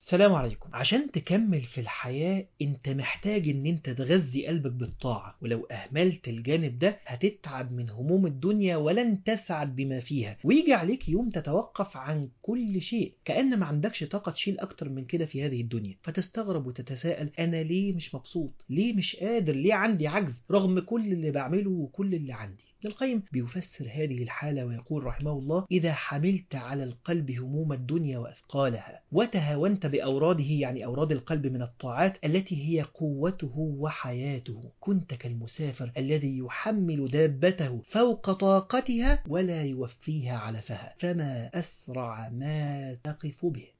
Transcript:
السلام عليكم عشان تكمل في الحياة انت محتاج ان انت تغذي قلبك بالطاعة ولو اهملت الجانب ده هتتعب من هموم الدنيا ولن تسعد بما فيها ويجي عليك يوم تتوقف عن كل شيء كأن ما عندكش طاقة تشيل اكتر من كده في هذه الدنيا فتستغرب وتتساءل انا ليه مش مبسوط ليه مش قادر ليه عندي عجز رغم كل اللي بعمله وكل اللي عندي ابن القيم بيفسر هذه الحالة ويقول رحمه الله إذا حملت على القلب هموم الدنيا وأثقالها وتهاونت بأوراده يعني أوراد القلب من الطاعات التي هي قوته وحياته كنت كالمسافر الذي يحمل دابته فوق طاقتها ولا يوفيها علفها فما أسرع ما تقف به